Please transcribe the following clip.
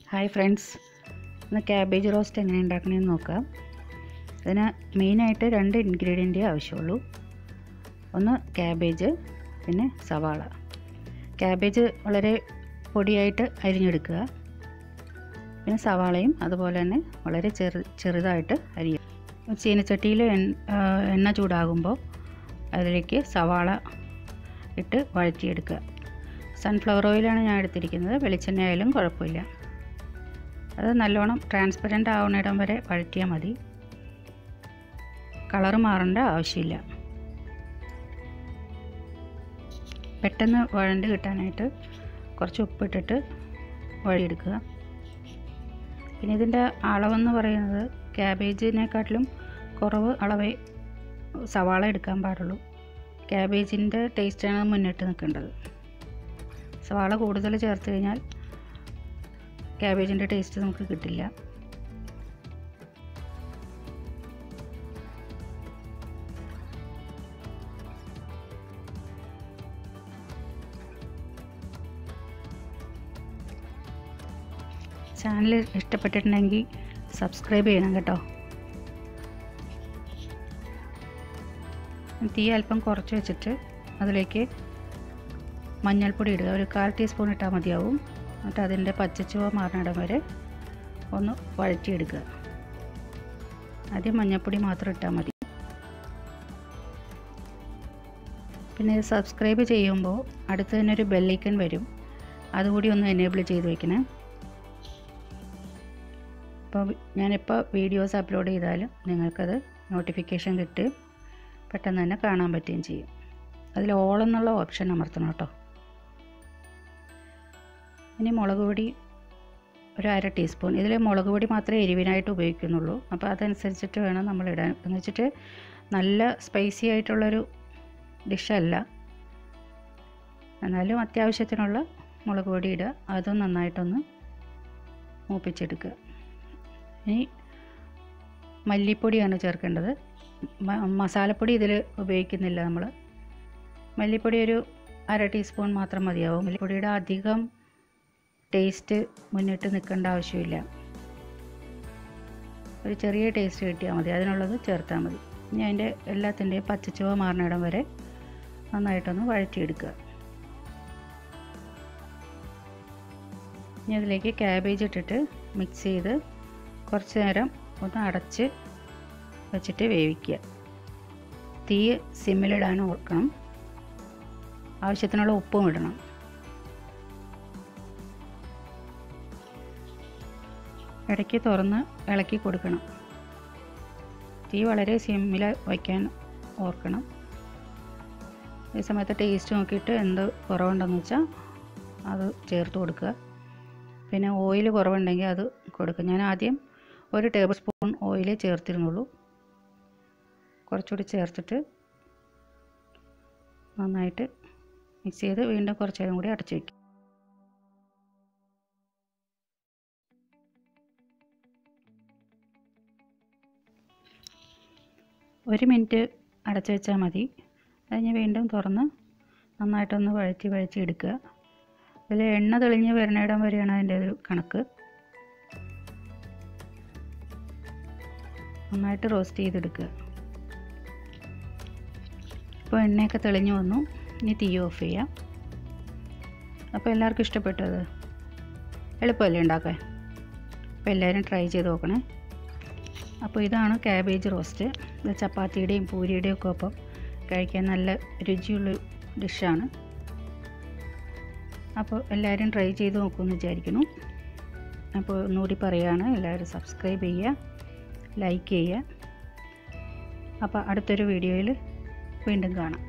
hi friends ഇന്ന് cabbage roast എങ്ങനെ ഉണ്ടാക്കണമെന്ന് നോക്കാം അതിന് മെയിനായിട്ട് രണ്ട് ഇൻഗ്രീഡിയൻറ്റേ ആവശ്യമുള്ളൂ ഒന്ന് ക്യാബേജ് പിന്നെ സവാള ക്യാബേജ് വളരെ പൊടിയായിട്ട് അരിഞ്ഞെടുക്കുക പിന്നെ സവാളയും അതുപോലെ തന്നെ വളരെ ചെറു ചെറുതായിട്ട് അരിയുക ചീനച്ചട്ടിയിൽ എണ്ണ ചൂടാകുമ്പോൾ അതിലേക്ക് സവാള ഇട്ട് വഴറ്റിയെടുക്കുക സൺഫ്ലവർ ഓയിലാണ് ഞാൻ എടുത്തിരിക്കുന്നത് വെളിച്ചെണ്ണ ആയാലും കുഴപ്പമില്ല അത് നല്ലോണം ട്രാൻസ്പെറൻ്റ് ആവുന്നിടം വരെ വഴറ്റിയാൽ മതി കളർ മാറേണ്ട ആവശ്യമില്ല പെട്ടെന്ന് വഴണ്ട് കിട്ടാനായിട്ട് കുറച്ച് ഉപ്പിട്ടിട്ട് വഴിയെടുക്കുക പിന്നെ ഇതിൻ്റെ അളവെന്ന് പറയുന്നത് ക്യാബേജിനെക്കാട്ടിലും കുറവ് അളവേ സവാള എടുക്കാൻ പാടുള്ളൂ ക്യാബേജിൻ്റെ ടേസ്റ്റാണ് മുന്നിട്ട് നിൽക്കേണ്ടത് സവാള കൂടുതൽ ചേർത്ത് കഴിഞ്ഞാൽ ക്യാബേജിൻ്റെ ടേസ്റ്റ് നമുക്ക് കിട്ടില്ല ചാനൽ ഇഷ്ടപ്പെട്ടിട്ടുണ്ടെങ്കിൽ സബ്സ്ക്രൈബ് ചെയ്യണം കേട്ടോ തീ അല്പം കുറച്ച് വെച്ചിട്ട് അതിലേക്ക് മഞ്ഞൾപ്പൊടി ഇടുക ഒരു കാൽ ടീസ്പൂൺ ഇട്ടാൽ മതിയാവും എന്നിട്ട് അതിൻ്റെ പച്ചച്ചുവ മാറുന്നിടം വരെ ഒന്ന് വഴറ്റിയെടുക്കുക ആദ്യം മഞ്ഞൾപ്പൊടി മാത്രം ഇട്ടാൽ മതി പിന്നെ ഇത് സബ്സ്ക്രൈബ് ചെയ്യുമ്പോൾ അടുത്ത് തന്നെ ഒരു ബെല്ലൈക്കൺ വരും അതുകൂടി ഒന്ന് എനേബിൾ ചെയ്ത് വയ്ക്കണേ അപ്പോൾ ഞാനിപ്പോൾ വീഡിയോസ് അപ്ലോഡ് ചെയ്താലും നിങ്ങൾക്കത് നോട്ടിഫിക്കേഷൻ കിട്ടുകയും പെട്ടെന്ന് തന്നെ കാണാൻ പറ്റുകയും ചെയ്യും അതിൽ ഓൾ എന്നുള്ള ഓപ്ഷൻ അമർത്തണം കേട്ടോ ഇനി മുളക് പൊടി ഒരു അര ടീസ്പൂൺ ഇതിൽ മുളക് പൊടി മാത്രമേ എരിവിനായിട്ട് ഉപയോഗിക്കുന്നുള്ളൂ അപ്പോൾ അതനുസരിച്ചിട്ട് വേണം നമ്മൾ ഇടാൻ എന്ന് വെച്ചിട്ട് നല്ല സ്പൈസി ആയിട്ടുള്ളൊരു ഡിഷല്ല എന്നാലും അത്യാവശ്യത്തിനുള്ള മുളക് പൊടി ഇടുക അതും നന്നായിട്ടൊന്ന് മൂപ്പിച്ചെടുക്കുക ഇനി മല്ലിപ്പൊടിയാണ് ചേർക്കേണ്ടത് മസാലപ്പൊടി ഇതിൽ ഉപയോഗിക്കുന്നില്ല നമ്മൾ മല്ലിപ്പൊടി ഒരു അര ടീസ്പൂൺ മാത്രം മതിയാവും മല്ലിപ്പൊടിയുടെ അധികം ടേസ്റ്റ് മുന്നിട്ട് നിൽക്കേണ്ട ആവശ്യമില്ല ഒരു ചെറിയ ടേസ്റ്റ് കിട്ടിയാൽ മതി അതിനുള്ളത് ചേർത്താൽ മതി ഇനി അതിൻ്റെ എല്ലാത്തിൻ്റെയും പച്ചച്ചുവ മാറുന്നിടം വരെ നന്നായിട്ടൊന്ന് വഴറ്റിയെടുക്കുക ഇനി അതിലേക്ക് ക്യാബേജ് ഇട്ടിട്ട് മിക്സ് ചെയ്ത് കുറച്ച് നേരം ഒന്ന് അടച്ച് വെച്ചിട്ട് വേവിക്കുക തീ സിമ്മിലിടാൻ ഓർക്കണം ആവശ്യത്തിനുള്ള ഉപ്പും ഇടണം ഇടയ്ക്ക് തുറന്ന് ഇളക്കി കൊടുക്കണം തീ വളരെ സിമ്മിൽ വയ്ക്കാൻ ഓർക്കണം ഈ സമയത്ത് ടേസ്റ്റ് നോക്കിയിട്ട് എന്ത് കുറവുണ്ടെന്ന് വെച്ചാൽ അത് ചേർത്ത് കൊടുക്കുക പിന്നെ ഓയിൽ കുറവുണ്ടെങ്കിൽ അത് കൊടുക്കുക ഞാൻ ആദ്യം ഒരു ടേബിൾ സ്പൂൺ ഓയിൽ ചേർത്തിരുന്നുള്ളൂ കുറച്ചുകൂടി ചേർത്തിട്ട് നന്നായിട്ട് മിക്സ് ചെയ്ത് വീണ്ടും കുറച്ച് നേരം കൂടി അടച്ചു വയ്ക്കും ഒരു മിനിറ്റ് അടച്ചു വെച്ചാൽ മതി കഴിഞ്ഞ് വീണ്ടും തുറന്ന് നന്നായിട്ടൊന്ന് വഴറ്റി വഴറ്റി എടുക്കുക ഇതിൽ എണ്ണ തെളിഞ്ഞ് വരുന്നിടം വരെയാണ് അതിൻ്റെ ഒരു കണക്ക് നന്നായിട്ട് റോസ്റ്റ് ചെയ്തെടുക്കുക ഇപ്പോൾ എണ്ണയൊക്കെ തെളിഞ്ഞു വന്നു ഇനി തീ ഓഫ് ചെയ്യാം അപ്പോൾ എല്ലാവർക്കും ഇഷ്ടപ്പെട്ടത് എളുപ്പമല്ലേ ഉണ്ടാക്കാൻ അപ്പോൾ എല്ലാവരും ട്രൈ ചെയ്ത് നോക്കണേ അപ്പോൾ ഇതാണ് ക്യാബേജ് റോസ്റ്റ് ഇത് ചപ്പാത്തിയുടെയും പൂരിയുടെയും ഒക്കെ ഒപ്പം കഴിക്കാൻ നല്ല രുചിയുള്ള ഡിഷാണ് അപ്പോൾ എല്ലാവരും ട്രൈ ചെയ്ത് നോക്കുമെന്ന് വിചാരിക്കുന്നു അപ്പോൾ ഒന്നുകൂടി പറയുകയാണ് എല്ലാവരും സബ്സ്ക്രൈബ് ചെയ്യുക ലൈക്ക് ചെയ്യുക അപ്പോൾ അടുത്തൊരു വീഡിയോയിൽ വീണ്ടും കാണാം